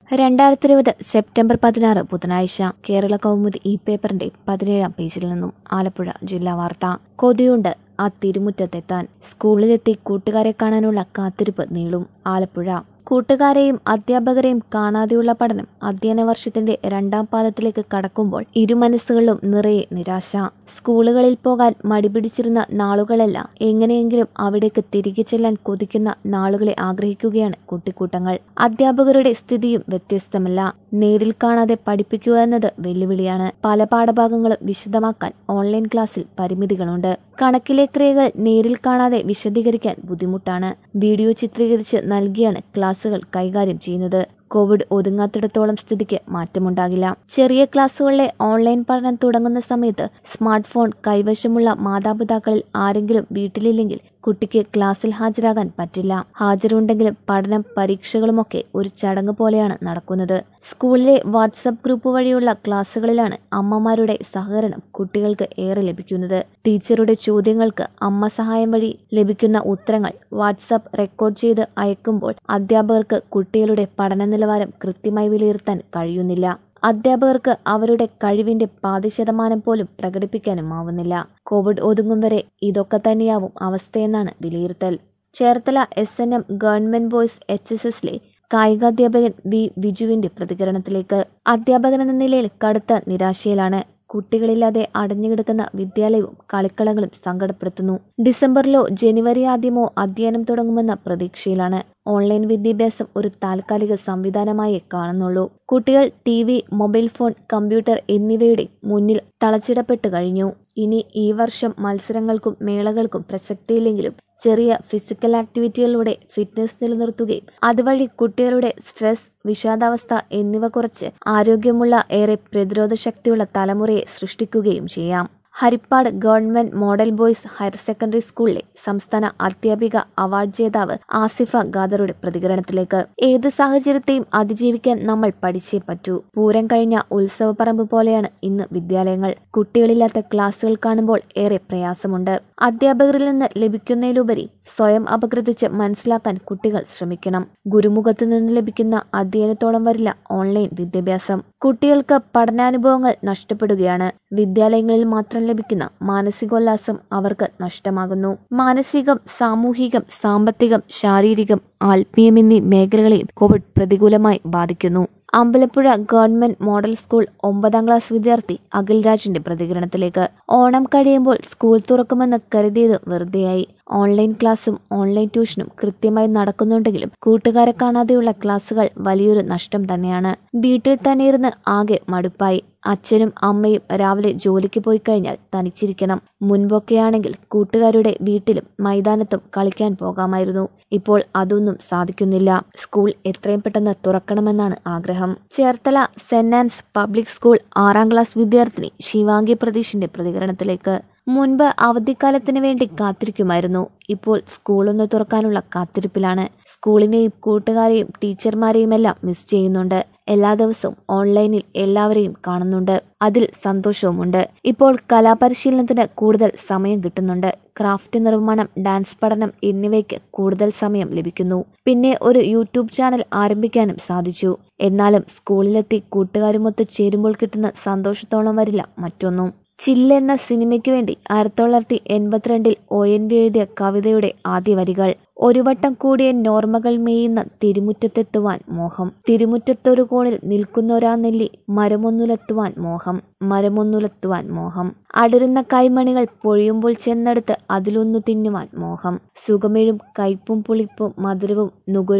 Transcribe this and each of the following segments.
രണ്ടായിരത്തി ഇരുപത് സെപ്റ്റംബർ പതിനാറ് ബുധനാഴ്ച കേരള കൗമുദി ഈ പേപ്പറിന്റെ പതിനേഴാം പേജിൽ നിന്നും ആലപ്പുഴ ജില്ലാ വാർത്ത കൊതിയുണ്ട് ആ തിരുമുറ്റത്തെത്താൻ സ്കൂളിലെത്തി കൂട്ടുകാരെ കാണാനുള്ള കാത്തിരിപ്പ് നീളും ആലപ്പുഴ കൂട്ടുകാരെയും അധ്യാപകരെയും കാണാതെയുള്ള പഠനം അധ്യയന വർഷത്തിന്റെ രണ്ടാം പാദത്തിലേക്ക് കടക്കുമ്പോൾ ഇരുമനസ്സുകളിലും നിറയെ നിരാശ സ്കൂളുകളിൽ പോകാൻ മടിപിടിച്ചിരുന്ന നാളുകളല്ല എങ്ങനെയെങ്കിലും അവിടേക്ക് തിരികെ ചെല്ലാൻ കൊതിക്കുന്ന നാളുകളെ ആഗ്രഹിക്കുകയാണ് കുട്ടിക്കൂട്ടങ്ങൾ അധ്യാപകരുടെ സ്ഥിതിയും വ്യത്യസ്തമല്ല നേരിൽ കാണാതെ പഠിപ്പിക്കുക എന്നത് വെല്ലുവിളിയാണ് പല പാഠഭാഗങ്ങളും വിശദമാക്കാൻ ഓൺലൈൻ ക്ലാസ്സിൽ പരിമിതികളുണ്ട് കണക്കിലെ ക്രിയകൾ നേരിൽ കാണാതെ വിശദീകരിക്കാൻ ബുദ്ധിമുട്ടാണ് വീഡിയോ ചിത്രീകരിച്ച് നൽകിയാണ് ക്ലാസുകൾ കൈകാര്യം ചെയ്യുന്നത് കോവിഡ് ഒതുങ്ങാത്തിടത്തോളം സ്ഥിതിക്ക് മാറ്റമുണ്ടാകില്ല ചെറിയ ക്ലാസ്സുകളിലെ ഓൺലൈൻ പഠനം തുടങ്ങുന്ന സമയത്ത് സ്മാർട്ട് ഫോൺ കൈവശമുള്ള മാതാപിതാക്കളിൽ ആരെങ്കിലും വീട്ടിലില്ലെങ്കിൽ കുട്ടിക്ക് ക്ലാസ്സിൽ ഹാജരാകാൻ പറ്റില്ല ഹാജരുണ്ടെങ്കിലും പഠനം പരീക്ഷകളുമൊക്കെ ഒരു ചടങ്ങ് പോലെയാണ് നടക്കുന്നത് സ്കൂളിലെ വാട്സപ്പ് ഗ്രൂപ്പ് വഴിയുള്ള ക്ലാസ്സുകളിലാണ് അമ്മമാരുടെ സഹകരണം കുട്ടികൾക്ക് ഏറെ ലഭിക്കുന്നത് ടീച്ചറുടെ ചോദ്യങ്ങൾക്ക് അമ്മ സഹായം വഴി ലഭിക്കുന്ന ഉത്തരങ്ങൾ വാട്സപ്പ് റെക്കോർഡ് ചെയ്ത് അയക്കുമ്പോൾ അധ്യാപകർക്ക് കുട്ടികളുടെ പഠന നിലവാരം കൃത്യമായി വിലയിരുത്താൻ കഴിയുന്നില്ല അധ്യാപകർക്ക് അവരുടെ കഴിവിന്റെ പാതി ശതമാനം പോലും പ്രകടിപ്പിക്കാനും ആവുന്നില്ല കോവിഡ് ഒതുങ്ങും വരെ ഇതൊക്കെ തന്നെയാവും അവസ്ഥയെന്നാണ് വിലയിരുത്തൽ Cherthala S N M government boys H S എസിലെ കായികാധ്യാപകൻ വി വിജുവിന്റെ പ്രതികരണത്തിലേക്ക് അധ്യാപകൻ എന്ന നിലയിൽ കടുത്ത നിരാശയിലാണ് കുട്ടികളില്ലാതെ അടഞ്ഞുകിടക്കുന്ന വിദ്യാലയവും കളിക്കളങ്ങളും സങ്കടപ്പെടുത്തുന്നു ഡിസംബറിലോ ജനുവരി ആദ്യമോ അധ്യയനം തുടങ്ങുമെന്ന പ്രതീക്ഷയിലാണ് ഓൺലൈൻ വിദ്യാഭ്യാസം ഒരു താൽക്കാലിക സംവിധാനമായേ കാണുന്നുള്ളൂ കുട്ടികൾ T V mobile phone computer എന്നിവയുടെ മുന്നിൽ തളച്ചിടപ്പെട്ടു കഴിഞ്ഞു ഇനി ഈ വർഷം മത്സരങ്ങൾക്കും മേളകൾക്കും പ്രസക്തിയില്ലെങ്കിലും ചെറിയ ഫിസിക്കൽ ആക്ടിവിറ്റികളിലൂടെ ഫിറ്റ്നസ് നിലനിർത്തുകയും അതുവഴി കുട്ടികളുടെ സ്ട്രെസ് വിഷാദാവസ്ഥ എന്നിവ കുറച്ച് ആരോഗ്യമുള്ള ഏറെ പ്രതിരോധ ശക്തിയുള്ള തലമുറയെ സൃഷ്ടിക്കുകയും ചെയ്യാം Harippad government model boys higher secondary സ്കൂളിലെ സംസ്ഥാന അധ്യാപിക അവാർഡ് ജേതാവ് ആസിഫ ഖാദറുടെ പ്രതികരണത്തിലേക്ക് ഏത് സാഹചര്യത്തെയും അതിജീവിക്കാൻ നമ്മൾ പഠിച്ചേ പറ്റൂ പൂരം കഴിഞ്ഞ ഉത്സവപ്പറമ്പ് പോലെയാണ് ഇന്ന് വിദ്യാലയങ്ങൾ കുട്ടികളില്ലാത്ത ക്ലാസുകൾ കാണുമ്പോൾ ഏറെ പ്രയാസമുണ്ട് അധ്യാപകരിൽ നിന്ന് ലഭിക്കുന്നതിലുപരി സ്വയം അപഗ്രഥിച്ച് മനസ്സിലാക്കാൻ കുട്ടികൾ ശ്രമിക്കണം ഗുരുമുഖത്ത് നിന്ന് ലഭിക്കുന്ന അധ്യയനത്തോളം വരില്ല ഓൺലൈൻ വിദ്യാഭ്യാസം കുട്ടികൾക്ക് പഠനാനുഭവങ്ങൾ നഷ്ടപ്പെടുകയാണ് വിദ്യാലയങ്ങളിൽ മാത്രം ലഭിക്കുന്ന മാനസികോല്ലാസം അവർക്ക് നഷ്ടമാകുന്നു മാനസികം സാമൂഹികം സാമ്പത്തികം ശാരീരികം ആത്മീയം എന്നീ മേഖലകളെയും കോവിഡ് പ്രതികൂലമായി ബാധിക്കുന്നു അമ്പലപ്പുഴ ഗവൺമെന്റ് മോഡൽ സ്കൂൾ ഒമ്പതാം ക്ലാസ് വിദ്യാർത്ഥി അഖിൽ രാജിന്റെ പ്രതികരണത്തിലേക്ക് ഓണം കഴിയുമ്പോൾ സ്കൂൾ തുറക്കുമെന്ന് കരുതിയത് വെറുതെയായി ഓൺലൈൻ ക്ലാസ്സും ഓൺലൈൻ ട്യൂഷനും കൃത്യമായി നടക്കുന്നുണ്ടെങ്കിലും കൂട്ടുകാരെ കാണാതെയുള്ള ക്ലാസ്സുകൾ വലിയൊരു നഷ്ടം തന്നെയാണ് വീട്ടിൽ തന്നെ ഇരുന്ന് ആകെ മടുപ്പായി അച്ഛനും അമ്മയും രാവിലെ ജോലിക്ക് പോയി കഴിഞ്ഞാൽ തനിച്ചിരിക്കണം മുൻപൊക്കെയാണെങ്കിൽ കൂട്ടുകാരുടെ വീട്ടിലും മൈതാനത്തും കളിക്കാൻ പോകാമായിരുന്നു ഇപ്പോൾ അതൊന്നും സാധിക്കുന്നില്ല സ്കൂൾ എത്രയും പെട്ടെന്ന് തുറക്കണമെന്നാണ് ആഗ്രഹം ചേർത്തല സെന്റ് ആൻസ് പബ്ലിക് സ്കൂൾ ആറാം ക്ലാസ് വിദ്യാർത്ഥിനി ശിവാംഗി പ്രതീഷിന്റെ പ്രതികരണത്തിലേക്ക് മുൻപ് അവധിക്കാലത്തിന് വേണ്ടി കാത്തിരിക്കുമായിരുന്നു ഇപ്പോൾ സ്കൂളൊന്ന് തുറക്കാനുള്ള കാത്തിരിപ്പിലാണ് സ്കൂളിനെയും കൂട്ടുകാരെയും ടീച്ചർമാരെയും എല്ലാം മിസ് ചെയ്യുന്നുണ്ട് എല്ലാ ദിവസവും ഓൺലൈനിൽ എല്ലാവരെയും കാണുന്നുണ്ട് അതിൽ സന്തോഷവുമുണ്ട് ഇപ്പോൾ കലാപരിശീലനത്തിന് കൂടുതൽ സമയം കിട്ടുന്നുണ്ട് ക്രാഫ്റ്റ് നിർമ്മാണം ഡാൻസ് പഠനം എന്നിവയ്ക്ക് കൂടുതൽ സമയം ലഭിക്കുന്നു പിന്നെ ഒരു യൂട്യൂബ് ചാനൽ ആരംഭിക്കാനും സാധിച്ചു എന്നാലും സ്കൂളിലെത്തി കൂട്ടുകാരുമൊത്ത് ചേരുമ്പോൾ കിട്ടുന്ന സന്തോഷത്തോളം വരില്ല മറ്റൊന്നും ചില്ല് എന്ന സിനിമയ്ക്ക് വേണ്ടി ആയിരത്തി തൊള്ളായിരത്തി എൺപത്തിരണ്ടിൽ ഒ എൻ വി എഴുതിയ കവിതയുടെ ആദ്യ വരികൾ ഒരു വട്ടം കൂടിയ നോർമകൾ മേയുന്ന തിരുമുറ്റത്തെത്തുവാൻ മോഹം തിരുമുറ്റത്തൊരു കോണിൽ നിൽക്കുന്നൊരാ നെല്ലി മരമൊന്നുലത്തുവാൻ മോഹം മരമൊന്നുലത്തുവാൻ മോഹം അടരുന്ന കൈമണികൾ പൊഴിയുമ്പോൾ ചെന്നെടുത്ത് അതിലൊന്നു തിന്നുവാൻ മോഹം സുഖമെഴും കയ്പും പുളിപ്പും മധുരവും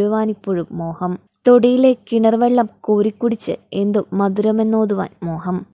നുകരുവാനിപ്പോഴും മോഹം തൊടിയിലെ കിണർവെള്ളം കോരിക്കുടിച്ച് എന്തു മധുരമെന്നോതുവാൻ മോഹം